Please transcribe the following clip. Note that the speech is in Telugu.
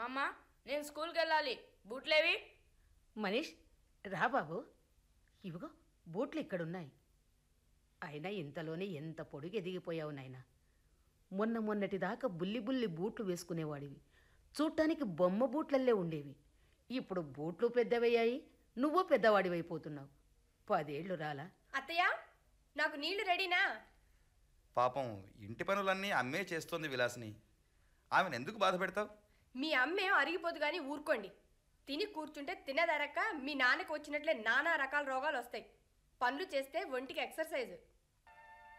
అమ్మ నేను స్కూల్కి వెళ్ళాలి బూట్లేవి మనీష్ రా బాబు ఇవిగో బూట్లు ఇక్కడున్నాయి అయినా ఇంతలోనే ఎంత పొడుగు ఎదిగిపోయావు నాయనా మొన్న మొన్నటి దాకా బుల్లి బుల్లి బూట్లు వేసుకునేవాడివి చూడటానికి బొమ్మ బూట్లల్లే ఉండేవి ఇప్పుడు బూట్లు పెద్దవయ్యాయి నువ్వు పెద్దవాడివైపోతున్నావు పదేళ్లు రాలా అత్తయ్య నాకు నీళ్లు రెడీనా పాపం ఇంటి పనులన్నీ అమ్మే చేస్తోంది విలాసిని ఆమెను ఎందుకు బాధ పెడతావు మీ అమ్మేం అరిగిపోదు కానీ ఊరుకోండి తిని కూర్చుంటే తినదరక్క మీ నాన్నకు వచ్చినట్లే నానా రకాల రోగాలు వస్తాయి పనులు చేస్తే ఒంటికి ఎక్సర్సైజ్